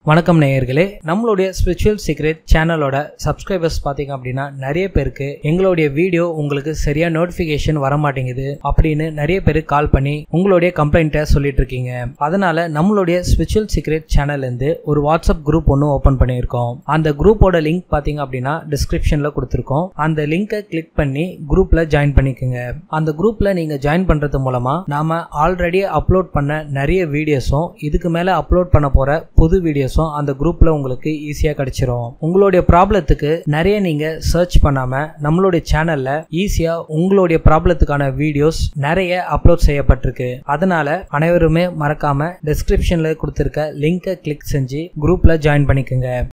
வணக்கம் நேயர்களே நம்மளுடைய ஸ்பிரிச்சுவல் சீக்ரெட் சேனலோட சப்ஸ்கிரைபர்ஸ் பார்த்தீங்க அப்படின்னா நிறைய பேருக்கு எங்களுடைய வீடியோ உங்களுக்கு சரியா நோட்டிஃபிகேஷன் வர மாட்டேங்குது அப்படின்னு நிறைய பேர் கால் பண்ணி உங்களுடைய கம்ப்ளைண்ட்டை சொல்லிட்டு இருக்கீங்க அதனால நம்மளுடைய ஸ்பிரிச்சுவல் சீக்ரெட் சேனல்ல இருந்து ஒரு வாட்ஸ்அப் குரூப் ஒன்று ஓப்பன் பண்ணியிருக்கோம் அந்த குரூப்போட லிங்க் பார்த்தீங்க அப்படின்னா டிஸ்கிரிப்ஷன்ல கொடுத்துருக்கோம் அந்த லிங்கை கிளிக் பண்ணி குரூப்ல ஜாயின் பண்ணிக்கோங்க அந்த குரூப்ல நீங்க ஜாயின் பண்றது மூலமா நாம ஆல்ரெடி அப்லோட் பண்ண நிறைய வீடியோஸும் இதுக்கு மேல அப்லோட் பண்ண போற புது வீடியோஸும் அந்த குரூப்ல உங்களுக்கு ஈஸியா கிடைச்சிரும் உங்களுடைய ப்ராப்ளத்துக்கு நிறைய நீங்க சர்ச் பண்ணாம நம்மளுடைய சேனல்ல ஈஸியா உங்களுடைய ப்ராப்ளத்துக்கான வீடியோஸ் நிறைய அப்லோட் செய்யப்பட்டிருக்கு அதனால அனைவருமே மறக்காம டிஸ்கிரிப்ஷன்ல கொடுத்திருக்க லிங்கை கிளிக் செஞ்சு குரூப்ல ஜாயின் பண்ணிக்கோங்க